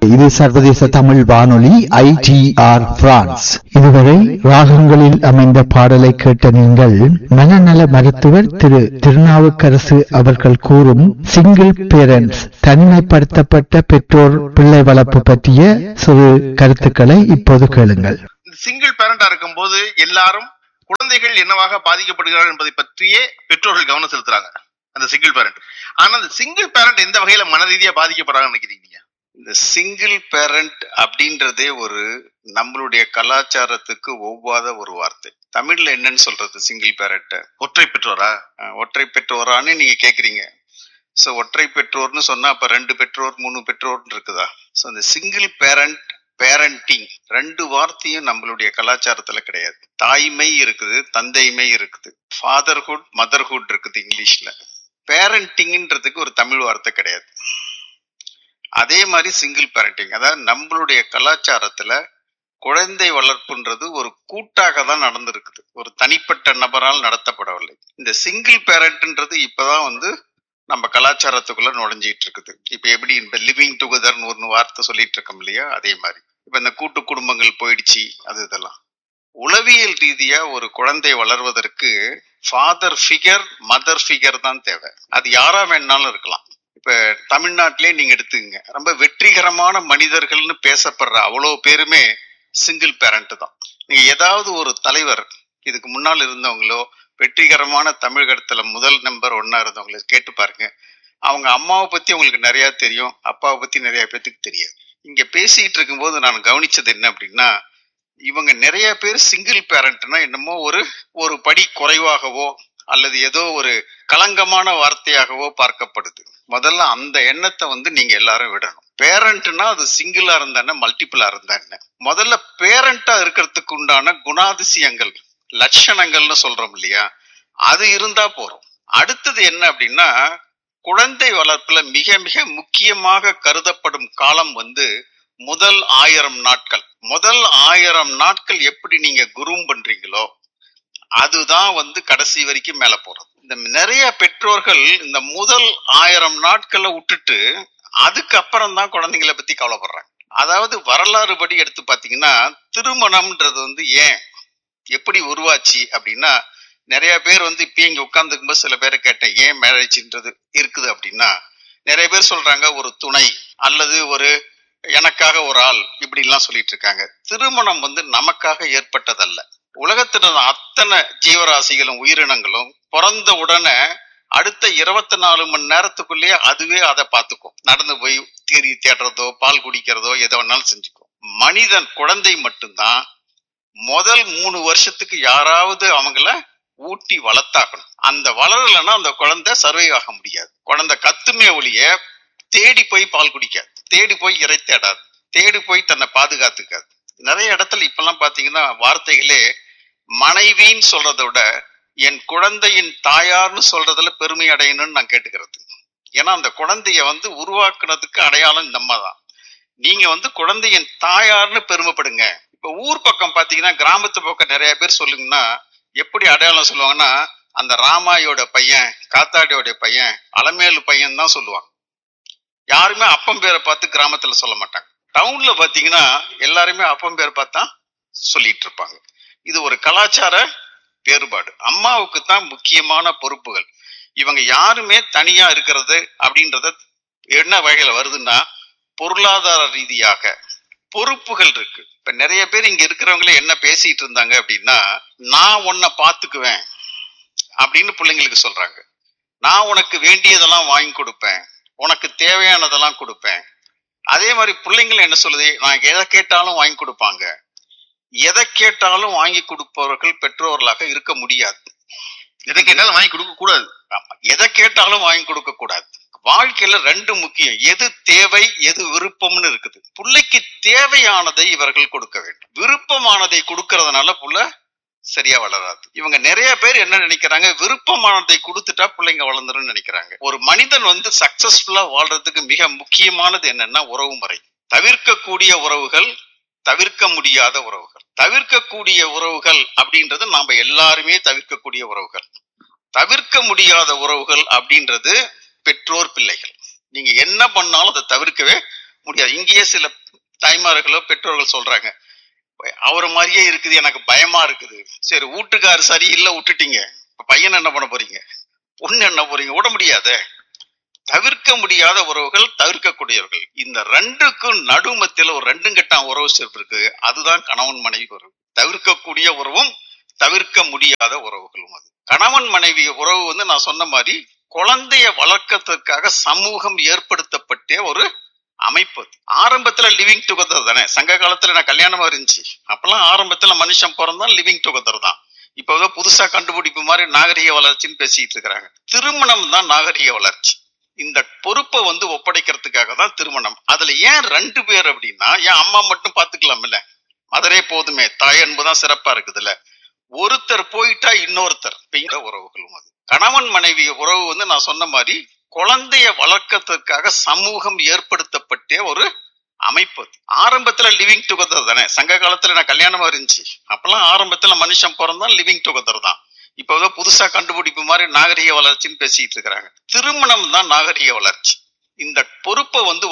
இது சர்வதேச தமிழ் வானொலி ஐடிஆர் பிரான்ஸ் இதுவரை ராகங்களில் அமைந்த பாடலை கேட்ட நீங்கள் மனநல மருத்துவர் திரு திருநாவுக்கரசு அவர்கள் கூறும் சிங்கிள் பேரண்ட்ஸ் தனிமைப்படுத்தப்பட்ட பெற்றோர் பிள்ளை வளர்ப்பு பற்றிய சிறு கருத்துக்களை இப்போது கேளுங்கள் சிங்கிள் பேரண்டா இருக்கும்போது எல்லாரும் குழந்தைகள் என்னவாக பாதிக்கப்படுகிறார்கள் என்பதை பற்றியே பெற்றோர்கள் கவனம் செலுத்துறாங்க அந்த சிங்கிள் பேரண்ட் ஆனா அந்த சிங்கிள் பேரண்ட் எந்த வகையில மன ரீதியா பாதிக்கப்படுறாங்கன்னு நினைக்கிறீங்க நீங்க? இந்த சிங்கிள் பேரண்ட் அப்படின்றதே ஒரு நம்மளுடைய கலாச்சாரத்துக்கு ஒவ்வாத ஒரு வார்த்தை தமிழ்ல என்னன்னு சொல்றது சிங்கிள் பேரண்ட் ஒற்றை பெற்றோரா ஒற்றை பெற்றோரான்னு நீங்க கேக்குறீங்க சோ ஒற்றை பெற்றோர்னு சொன்னா அப்ப ரெண்டு பெற்றோர் மூணு பெற்றோர்னு இருக்குதா சோ அந்த சிங்கிள் பேரண்ட் பேரண்டிங் ரெண்டு வார்த்தையும் நம்மளுடைய கலாச்சாரத்துல கிடையாது தாய்மை இருக்குது தந்தைமை இருக்குது ஃபாதர்ஹுட் மதர்ஹுட் இருக்குது இங்கிலீஷ்ல பேரண்டிங்ன்றதுக்கு ஒரு தமிழ் வார்த்தை கிடையாது அதே மாதிரி சிங்கிள் பேரண்டிங் அதாவது நம்மளுடைய கலாச்சாரத்துல குழந்தை வளர்ப்புன்றது ஒரு கூட்டாக தான் நடந்திருக்குது ஒரு தனிப்பட்ட நபரால் நடத்தப்படவில்லை இந்த சிங்கிள் பேரண்ட்ன்றது இப்பதான் வந்து நம்ம கலாச்சாரத்துக்குள்ள நுழைஞ்சிட்டு இருக்குது இப்ப எப்படி இந்த லிவிங் டுகெதர்னு ஒரு வார்த்தை சொல்லிட்டு இருக்கோம் இல்லையா அதே மாதிரி இப்ப இந்த கூட்டு குடும்பங்கள் போயிடுச்சு அது இதெல்லாம் உளவியல் ரீதியா ஒரு குழந்தை வளர்வதற்கு ஃபாதர் ஃபிகர் மதர் ஃபிகர் தான் தேவை அது யாரா வேணாலும் இருக்கலாம் இப்ப தமிழ்நாட்டிலே நீங்க எடுத்துக்கங்க ரொம்ப வெற்றிகரமான மனிதர்கள்னு பேசப்படுற அவ்வளவு பேருமே சிங்கிள் பேரண்ட் தான் நீங்க ஏதாவது ஒரு தலைவர் இதுக்கு முன்னால் இருந்தவங்களோ வெற்றிகரமான தமிழகத்துல முதல் நம்பர் ஒன்னா இருந்தவங்கள கேட்டு பாருங்க அவங்க அம்மாவை பத்தி உங்களுக்கு நிறைய தெரியும் அப்பாவை பத்தி நிறைய பேத்துக்கு தெரியாது இங்க பேசிட்டு இருக்கும்போது நான் கவனிச்சது என்ன அப்படின்னா இவங்க நிறைய பேர் சிங்கிள் பேரண்ட்னா என்னமோ ஒரு ஒரு படி குறைவாகவோ அல்லது ஏதோ ஒரு களங்கமான வார்த்தையாகவோ பார்க்கப்படுது முதல்ல அந்த எண்ணத்தை வந்து நீங்க எல்லாரும் விடணும் பேரண்ட்னா அது சிங்கிளா இருந்தா என்ன மல்டிபிளா இருந்தா என்ன முதல்ல பேரண்டா இருக்கிறதுக்கு உண்டான குணாதிசயங்கள் லட்சணங்கள்னு சொல்றோம் இல்லையா அது இருந்தா போறோம் அடுத்தது என்ன அப்படின்னா குழந்தை வளர்ப்புல மிக மிக முக்கியமாக கருதப்படும் காலம் வந்து முதல் ஆயிரம் நாட்கள் முதல் ஆயிரம் நாட்கள் எப்படி நீங்க குரூம் பண்றீங்களோ அதுதான் வந்து கடைசி வரைக்கும் மேல போறது இந்த நிறைய பெற்றோர்கள் இந்த முதல் ஆயிரம் நாட்களை விட்டுட்டு அதுக்கப்புறம் தான் குழந்தைங்களை பத்தி கவலைப்படுறாங்க அதாவது வரலாறு படி எடுத்து பாத்தீங்கன்னா திருமணம்ன்றது வந்து ஏன் எப்படி உருவாச்சு அப்படின்னா நிறைய பேர் வந்து இப்ப இங்க உட்கார்ந்துக்கும்போது சில பேரை கேட்டேன் ஏன் மேரேஜ்ன்றது இருக்குது அப்படின்னா நிறைய பேர் சொல்றாங்க ஒரு துணை அல்லது ஒரு எனக்காக ஒரு ஆள் இப்படி எல்லாம் சொல்லிட்டு இருக்காங்க திருமணம் வந்து நமக்காக ஏற்பட்டதல்ல உலகத்துல அத்தனை ஜீவராசிகளும் உயிரினங்களும் பிறந்த உடனே அடுத்த இருபத்தி நாலு மணி நேரத்துக்குள்ளேயே அதுவே அதை பார்த்துக்கும் நடந்து போய் தேடி தேடுறதோ பால் குடிக்கிறதோ எதை வேணாலும் செஞ்சுக்கும் மனிதன் குழந்தை மட்டும்தான் முதல் மூணு வருஷத்துக்கு யாராவது அவங்கள ஊட்டி வளர்த்தாக்கணும் அந்த வளரலைன்னா அந்த குழந்தை சர்வை ஆக முடியாது குழந்தை கத்துமே ஒழிய தேடி போய் பால் குடிக்காது தேடி போய் இறை தேடாது தேடி போய் தன்னை பாதுகாத்துக்காது நிறைய இடத்துல இப்பெல்லாம் பாத்தீங்கன்னா வார்த்தைகளே மனைவின்னு சொல்றதை விட என் குழந்தையின் தாயார்னு சொல்றதுல பெருமை அடையணும்னு நான் கேட்டுக்கிறது ஏன்னா அந்த குழந்தைய வந்து உருவாக்குனதுக்கு அடையாளம் நம்ம தான் நீங்க வந்து குழந்தையின் தாயார்னு பெருமைப்படுங்க இப்ப ஊர் பக்கம் பாத்தீங்கன்னா கிராமத்து பக்கம் நிறைய பேர் சொல்லுங்கன்னா எப்படி அடையாளம் சொல்லுவாங்கன்னா அந்த ராமாயோட பையன் காத்தாடியோட பையன் அலமேலு பையன் தான் சொல்லுவாங்க யாருமே அப்பம் பேரை பார்த்து கிராமத்துல சொல்ல மாட்டாங்க டவுன்ல பாத்தீங்கன்னா எல்லாருமே அப்பம் பேரை பார்த்தா சொல்லிட்டு இருப்பாங்க இது ஒரு கலாச்சார வேறுபாடு அம்மாவுக்கு தான் முக்கியமான பொறுப்புகள் இவங்க யாருமே தனியா இருக்கிறது அப்படின்றத என்ன வகையில வருதுன்னா பொருளாதார ரீதியாக பொறுப்புகள் இருக்கு இப்ப நிறைய பேர் இங்க இருக்கிறவங்களே என்ன பேசிட்டு இருந்தாங்க அப்படின்னா நான் உன்னை பாத்துக்குவேன் அப்படின்னு பிள்ளைங்களுக்கு சொல்றாங்க நான் உனக்கு வேண்டியதெல்லாம் வாங்கி கொடுப்பேன் உனக்கு தேவையானதெல்லாம் கொடுப்பேன் அதே மாதிரி பிள்ளைங்களும் என்ன சொல்லுது நான் எதை கேட்டாலும் வாங்கி கொடுப்பாங்க எதை கேட்டாலும் வாங்கி கொடுப்பவர்கள் பெற்றோர்களாக இருக்க முடியாது எதை கேட்டாலும் வாங்கி கொடுக்க கூடாது ஆமா. எதை கேட்டாலும் வாங்கி கொடுக்க கூடாது வாழ்க்கையில ரெண்டு முக்கியம் எது தேவை எது விருப்பம்னு இருக்குது பிள்ளைக்கு தேவையானதை இவர்கள் கொடுக்க வேண்டும் விருப்பமானதை கொடுக்கறதுனால புள்ள சரியா வளராது இவங்க நிறைய பேர் என்ன நினைக்கிறாங்க விருப்பமானதை கொடுத்துட்டா பிள்ளைங்க வளர்ந்துரும் நினைக்கிறாங்க ஒரு மனிதன் வந்து சக்சஸ்ஃபுல்லா வாழ்றதுக்கு மிக முக்கியமானது என்னன்னா உறவு முறை தவிர்க்கக்கூடிய உறவுகள் தவிர்க்க முடியாத உறவுகள் தவிர்க்கக்கூடிய உறவுகள் அப்படின்றது நாம எல்லாருமே தவிர்க்கக்கூடிய உறவுகள் தவிர்க்க முடியாத உறவுகள் அப்படின்றது பெற்றோர் பிள்ளைகள் நீங்க என்ன பண்ணாலும் அதை தவிர்க்கவே முடியாது இங்கேயே சில தாய்மார்களோ பெற்றோர்கள் சொல்றாங்க அவரை மாதிரியே இருக்குது எனக்கு பயமா இருக்குது சரி வீட்டுக்காரு சரியில்லை விட்டுட்டீங்க இப்ப பையன் என்ன பண்ண போறீங்க பொண்ணு என்ன போறீங்க விட முடியாதே தவிர்க்க முடியாத உறவுகள் தவிர்க்கக்கூடியவர்கள் இந்த ரெண்டுக்கும் நடுமத்தில ஒரு ரெண்டும் கெட்டான் உறவு சேர்ப்பு இருக்கு அதுதான் கணவன் மனைவி உறவு தவிர்க்கக்கூடிய உறவும் தவிர்க்க முடியாத உறவுகளும் அது கணவன் மனைவி உறவு வந்து நான் சொன்ன மாதிரி குழந்தைய வளர்க்கறதுக்காக சமூகம் ஏற்படுத்தப்பட்ட ஒரு அமைப்பு அது. ஆரம்பத்துல லிவிங் டுகெதர் தானே சங்க காலத்துல நான் கல்யாணமா இருந்துச்சு அப்பெல்லாம் ஆரம்பத்துல மனுஷன் பிறந்தான் லிவிங் டுகெதர் தான் இப்ப ஏதோ புதுசா கண்டுபிடிப்பு மாதிரி நாகரிக வளர்ச்சின்னு பேசிட்டு இருக்கிறாங்க திருமணம் தான் நாகரிக வளர்ச்சி இந்த பொறுப்பை வந்து ஒப்படைக்கிறதுக்காக தான் திருமணம் அதுல ஏன் ரெண்டு பேர் அப்படின்னா ஏன் அம்மா மட்டும் பாத்துக்கலாம் இல்ல மதரே போதுமே தாய் அன்புதான் சிறப்பா இருக்குதுல்ல ஒருத்தர் போயிட்டா இன்னொருத்தர் இப்ப இந்த உறவுகளும் அது கணவன் மனைவி உறவு வந்து நான் சொன்ன மாதிரி குழந்தைய வளர்க்கறதுக்காக சமூகம் ஏற்படுத்தப்பட்ட ஒரு அமைப்பு அது. ஆரம்பத்துல லிவிங் டுகெதர் தானே சங்க காலத்துல நான் கல்யாணமா இருந்துச்சு அப்பெல்லாம் ஆரம்பத்துல மனுஷன் பிறந்தான் லிவிங் டுகெதர் தான் இப்ப ஏதோ புதுசா கண்டுபிடிப்பு மாதிரி நாகரிக வளர்ச்சின்னு பேசிட்டு இருக்கிறாங்க திருமணம் தான் நாகரிக வளர்ச்சி இந்த பொறுப்பை வந்து